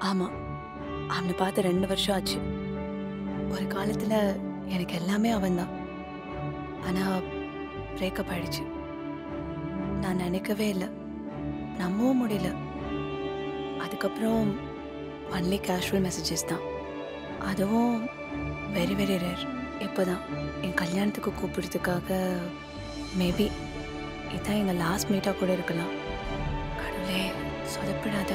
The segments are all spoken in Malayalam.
ஆமா அவனை பார்த்து ரெண்டு வருஷம் ஆச்சு ஒரு காலத்துல எனக்கு எல்லாமே அவன்தான் ஆனா பிரேக்கப் ஆயிடுச்சு நான் நினைக்கவே இல்லை நம்பவும் முடியல அதுக்கப்புறம் ஒன்லி கேஷுவல் மெசேஜஸ் தான் அதுவும் வெரி வெரி ரேர் இப்போதான் என் கல்யாணத்துக்கு கூப்பிடுறதுக்காக மேபி இதான் எங்கள் லாஸ்ட் மீட்டாக கூட இருக்கலாம் கடவுளே சொதப்பிடாத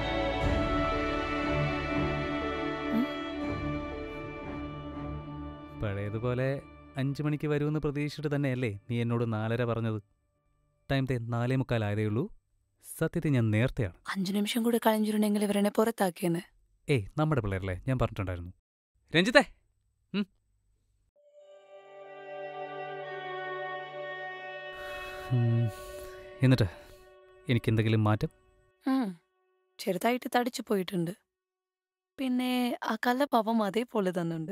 പഴയതുപോലെ അഞ്ച് മണിക്ക് വരുമെന്ന് പ്രതീക്ഷിച്ചിട്ട് തന്നെയല്ലേ നീ എന്നോട് നാലര പറഞ്ഞത് ടൈം തേ നാലേ മുക്കാലായതേ ഉള്ളൂ സത്യത്തിൽ ഞാൻ നേരത്തെയാണ് അഞ്ചു നിമിഷം കൂടി കളഞ്ഞിരുന്നെങ്കിൽ ഇവരെന്നെ പുറത്താക്കിയെന്ന് ഏയ് നമ്മുടെ പിള്ളേരല്ലേ ഞാൻ പറഞ്ഞിട്ടുണ്ടായിരുന്നു രഞ്ജിത്തെ ഉം. ഉം, എന്നിട്ട് എനിക്കെന്തെങ്കിലും മാറ്റം ഉം. ചെറുതായിട്ട് തടിച്ചു പോയിട്ടുണ്ട് പിന്നെ ആ കള്ളപ്പാവം അതേപോലെ തന്നുണ്ട്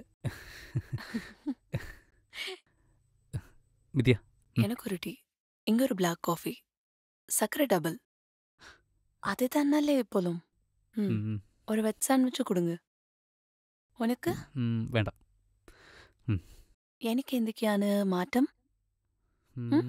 വിദ്യ ഉം. എനിക്കൊരു ടീ ഇങ്ങൊരു ബ്ലാക്ക് കോഫി സക്കര ഡബിൾ അത് തന്നല്ലേ ഇപ്പോഴും ഉം. ഉം, ഒരു വെജ് സാൻഡ്വിച്ച് കൊടുങ്ങ് ഉനക്ക് ഉം, വേണ്ട എനിക്ക് എന്തൊക്കെയാണ് മാറ്റം ഉം.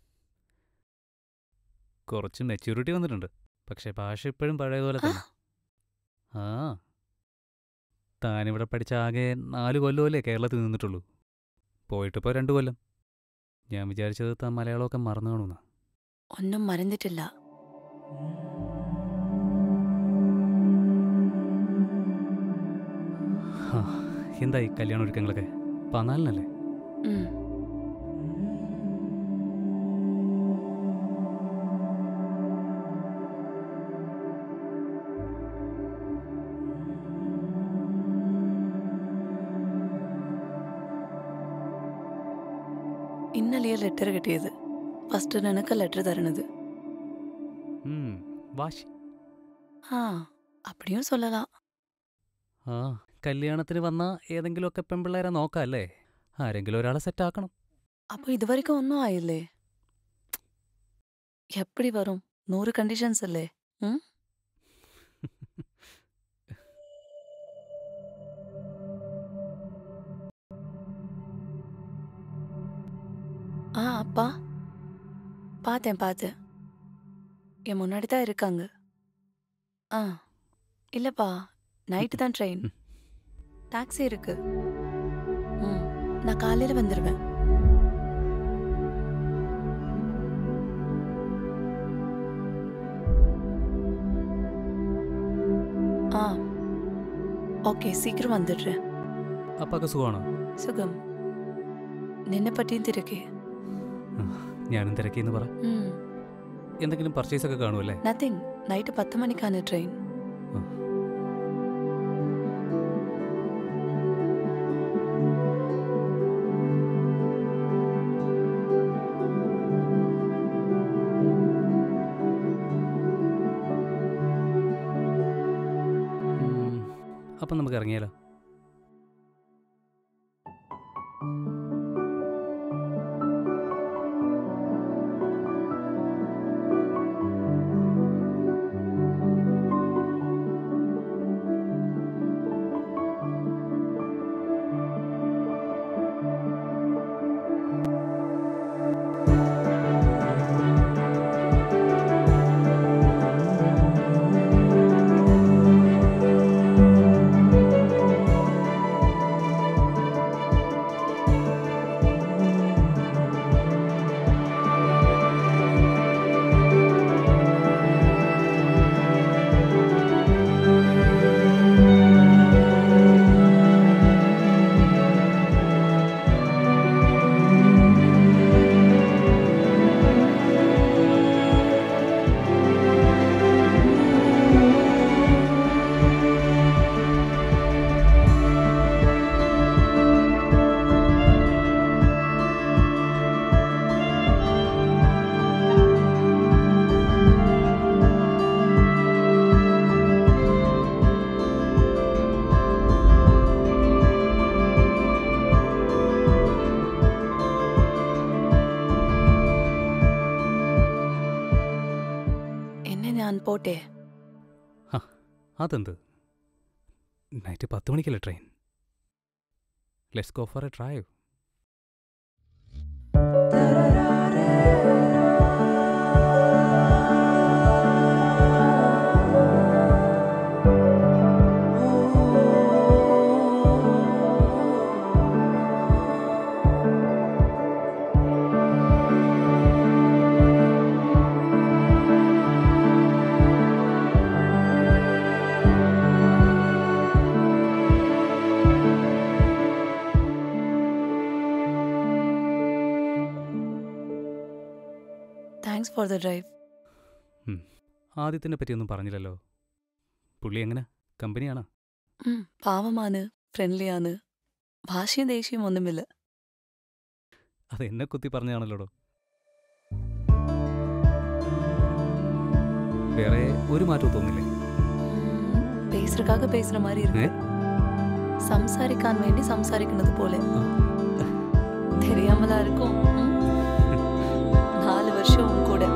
കുറച്ച് മെച്യൂരിറ്റി വന്നിട്ടുണ്ട് പക്ഷെ ഭാഷ ഇപ്പോഴും പഴയതുപോലെ തന്നെ ആ താനിവിടെ പഠിച്ച ആകെ നാല് കൊല്ലമല്ലേ കേരളത്തിൽ നിന്നിട്ടുള്ളൂ പോയിട്ടിപ്പോൾ രണ്ട് കൊല്ലം ഞാൻ വിചാരിച്ചത് താൻ മലയാളമൊക്കെ മറന്നു കാണുമെന്നാ ഒന്നും മറന്നിട്ടില്ല ഹാ, എന്തായി കല്യാണ ഒരുക്കങ്ങളൊക്കെ പതിനാലിനല്ലേ ഉം. ഇന്നലെയാ ലെറ്റർ കിട്ടിയത് ഫസ്റ്റ് നിനക്ക് ലെറ്റർ തരണത് ഉം, വാശി ആ അപ്പടിയും சொல்லலாம் ആ കല്യാണത്തിന് വന്ന ഏതെങ്കിലുമൊക്കെ പെൺപിള്ളേരെ നോക്കാം അല്ലേ ആരെങ്കിലും ഒരാളെ സെറ്റാക്കണം அப்போ இது வரைக்கும் ஒன்றும் ஆயில்லே எப்படி வரும் நூறு கண்டிஷன்ஸ் இல்லே ம் ஆ அப்பா பார்த்தேன் பார்த்தேன் என் முன்னாடி தான் இருக்காங்க ஆ இல்லைப்பா நைட்டு தான் ட்ரெயின் ம். டாக்ஸி இருக்கு ம் நான் காலையில் வந்துடுவேன் ആ ഓക്കെ സീക്കിരം வந்துடுறேன் അപ്പൊക്കെ സുഖമാണോ സുഖം നിന്നെ പറ്റിയും തിരക്കേ ഞാനും തിരക്കിന്ന് പറ ഉം എന്തെങ്കിലും പർച്ചേസ് ഒക്കെ കാണുമല്ലേ നത്തിങ് നൈറ്റ് പത്ത് മണിക്കാണ് ട്രെയിൻ ആ. ഉം, അപ്പം നമുക്ക് ഇറങ്ങിയാലോ എന്നെ ഞാൻ പോട്ടെ അതെന്ത് നൈറ്റ് പത്ത് മണിക്കല്ലേ train let's go for a drive thanks for the drive ആദ്യത്തിനെ പറ്റിയൊന്നും പറഞ്ഞില്ലല്ലോ പുള്ളി എങ്ങനെ കമ്പനിയാണോ പാവമാണ് ഫ്രണ്ട്ലിയാണ് ഭാഷയും ദേഷ്യവും ഒന്നുമില്ല അത് എന്നെ കുത്തി പറഞ്ഞാണല്ലോടോ വേറെ ഒരു മാറ്റവും തോന്നില്ലേ பேசுறதுக்காக பேசுற மாதிரி இருக்கு சம்சாரிக்கான் வேண்டி சம்சாரிக்கிறது போல தெரியாமலா இருக்கும் ம்? நாலு வருஷம் உன் கூட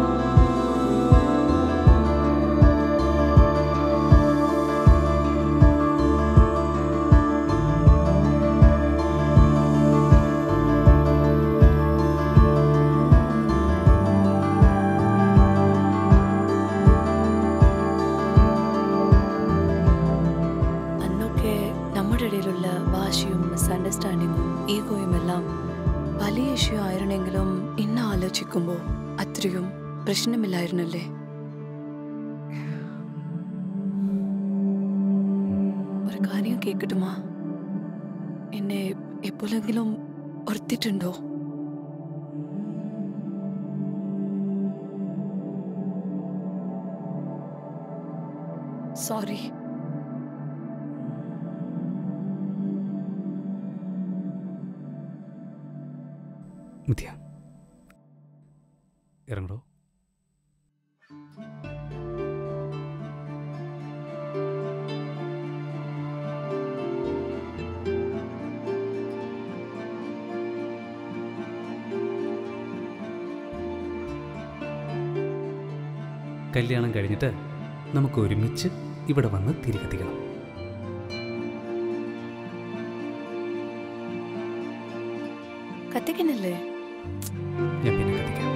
അന്നൊക്കെ നമ്മുടെ ഇടയിലുള്ള വാശിയും മിസ്അണ്ടർസ്റ്റാൻഡിങ്ങും ഈഗോയും എല്ലാം വലിയ ഇഷ്യൂ ആയിരുന്നെങ്കിലും ഇന്ന് ആലോചിക്കുമ്പോൾ അത്രയും പ്രശ്നമില്ലായിരുന്നല്ലേ ഒരു കാര്യം കേൾക്കട്ടുമാ എന്നെ എപ്പോഴെങ്കിലും ഓർത്തിട്ടുണ്ടോ സോറി മിഥ്യ ഇറങ്ങടോ കല്യാണം കഴിഞ്ഞിട്ട് നമുക്ക് ഒരുമിച്ച് ഇവിടെ വന്ന് തിരികെത്തിക്കണം കത്തിക്കുന്നില്ലേ ഞാൻ പിന്നെ കത്തിക്കാം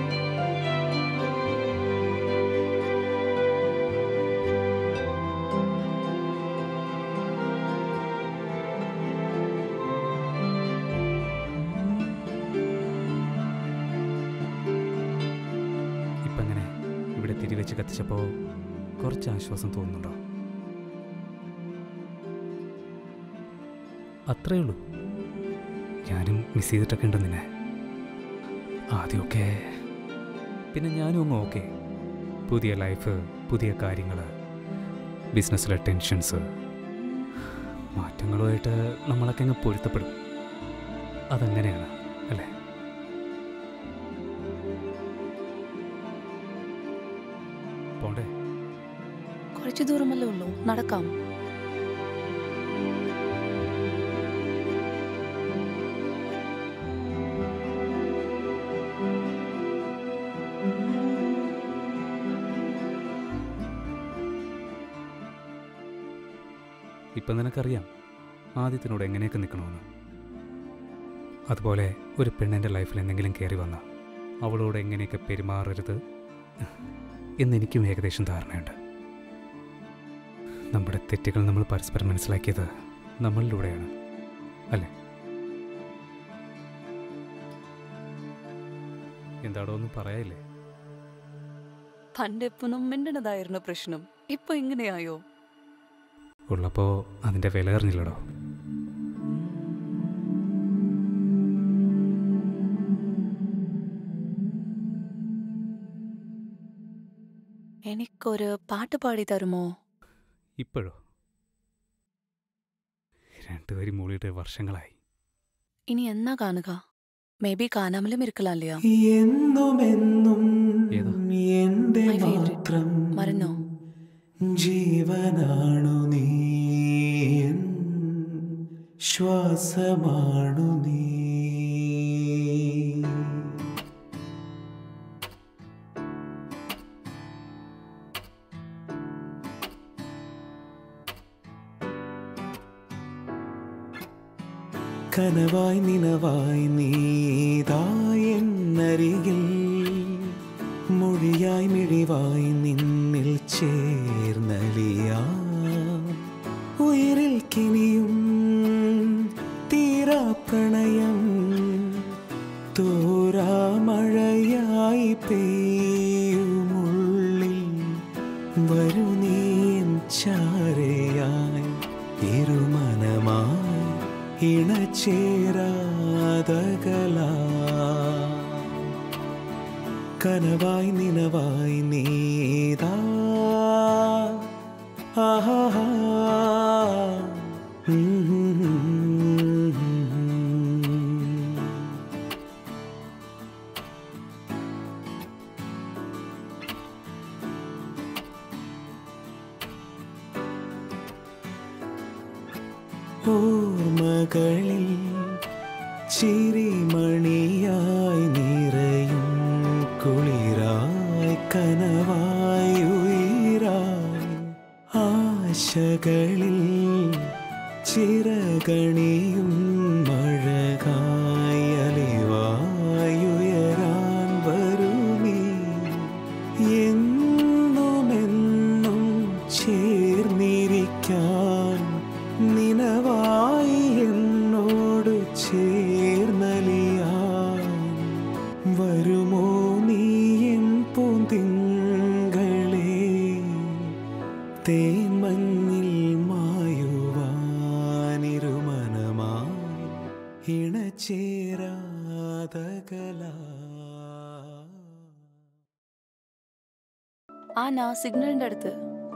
ഇപ്പം എങ്ങനെ ഇവിടെ തിരിവെച്ച് കത്തിച്ചപ്പോൾ കുറച്ച് ആശ്വാസം തോന്നുന്നുണ്ടോ അത്രേ ഉള്ളൂ ഞാനും മിസ് ചെയ്തിട്ടൊക്കെ ഉണ്ട് നിന്നെ ആദ്യമൊക്കെ പിന്നെ ഞാനും അങ്ങ് ഓക്കെ പുതിയ ലൈഫ് പുതിയ കാര്യങ്ങൾ ബിസിനസ്സിലെ ടെൻഷൻസ് മാറ്റങ്ങളുമായിട്ട് നമ്മളൊക്കെ അങ്ങ് പൊരുത്തപ്പെടും അതങ്ങനെയാണ് അല്ലേ പോണ്ടേ കുറച്ചു ദൂരമല്ലേ ഉള്ളൂ നടക്കാം ഇപ്പം നിനക്കറിയാം ആദ്യത്തിനോട് എങ്ങനെയൊക്കെ നിൽക്കണമെന്ന് അതുപോലെ ഒരു പെണ്ണിൻ്റെ ലൈഫിൽ എന്തെങ്കിലും കയറി വന്ന അവളോട് എങ്ങനെയൊക്കെ പെരുമാറരുത് എന്നെനിക്കും ഏകദേശം ധാരണയുണ്ട് നമ്മുടെ തെറ്റുകൾ നമ്മൾ പരസ്പരം മനസ്സിലാക്കിയത് നമ്മളിലൂടെയാണ് അല്ലേ എന്താടോ ഒന്നും പറയായില്ലേ പണ്ട് എപ്പോഴും മിണ്ടണതായിരുന്നു പ്രശ്നം ഇപ്പൊ ഇങ്ങനെയായോ ഉള്ളപ്പോൾ അതിൻ്റെ വില അറിഞ്ഞില്ലടോ എനിക്കൊരു പാട്ട് പാടി തരുമോ ഇപ്പോഴോ രണ്ടുപേരും മൂളിയിട്ട് വർഷങ്ങളായി ഇനി എന്നാ കാണുക മേ ബി കാണാമലും ഇരിക്കലാം ഇല്ലയാ എന്നുമെന്നും ഏതാ? എന്റെ My favorite. മാത്രം മറന്നോ ജീവനാണു നീ എൻ ശ്വാസമാണു നീ കനവായി നിനവായി നീതായെന്നരികിൽ മൊഴിയായി മിഴിവായി നിന്നിൽ ചേർന്നലിയാ ഉയരിൽ കിനിയും തീരാ പ്രണയം തോരാ മഴയായി പെയ്യുമുള്ളിൽ വരൂ നീൻ ചാരയായി ഇരുമനമായി ഇണചേരാതകലാ കനവായി നിനവായി നീതാ ആഹാ ഓർമ്മകളിൽ ചിരിമണിയായി നിറയും കുളിരായി കനവായി ഉയരായി ആശകളിൽ ചിറകണിയും മഴകായി അലിവായി ഉയരാൻ വരുമീ എന്നുമെന്നും ചേർന്നിരിക്കാൻ നിനവായി എന്നോട് ചേർന്നലിയാൻ വരുമോ നീ എൻ പൂന്തിങ്കളേ തേന്മഞ്ഞിൽ മായുവാനിരുമനമായി ഇണചേരാതകലാ ആന സിഗ്നലിന്റെ അടുത്ത്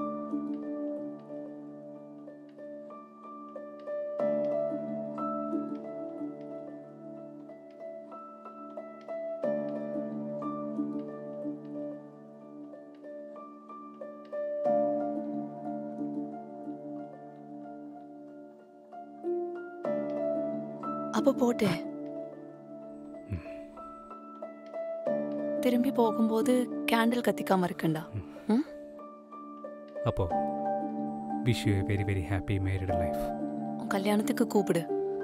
അപ്പൊ പോട്ടെ திரும்பி போகும்போது கேண்டில் கத்திக்காம இருக்கண்டா ம் അപ്പോൾ wish you a very very happy married life உன் கல்யாணத்துக்கு கூப்பிடு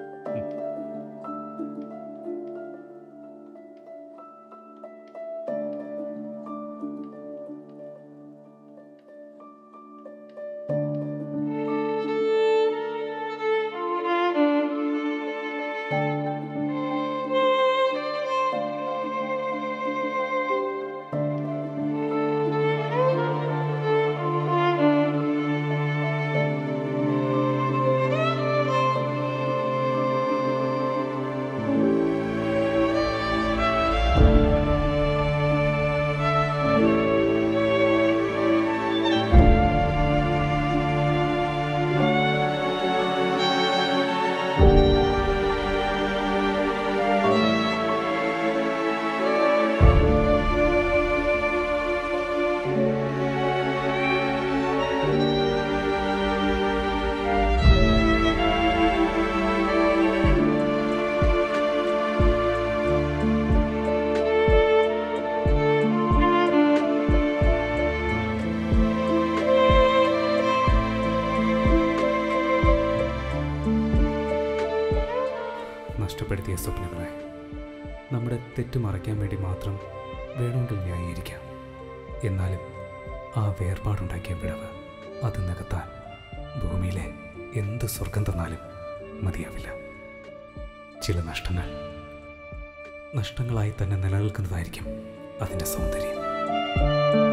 നഷ്ടപ്പെടുത്തിയ സ്വപ്നങ്ങളെ നമ്മുടെ തെറ്റ് മറയ്ക്കാൻ വേണ്ടി മാത്രം വേണമെങ്കിൽ ന്യായീകരിക്കാം എന്നാലും ആ വേർപാടുണ്ടാക്കിയ വിടവ് അത് നികത്താൻ ഭൂമിയിലെ എന്ത് സ്വർഗം തന്നാലും മതിയാവില്ല ചില നഷ്ടങ്ങൾ നഷ്ടങ്ങളായി തന്നെ നിലനിൽക്കുന്നതായിരിക്കും അതിൻ്റെ സൗന്ദര്യം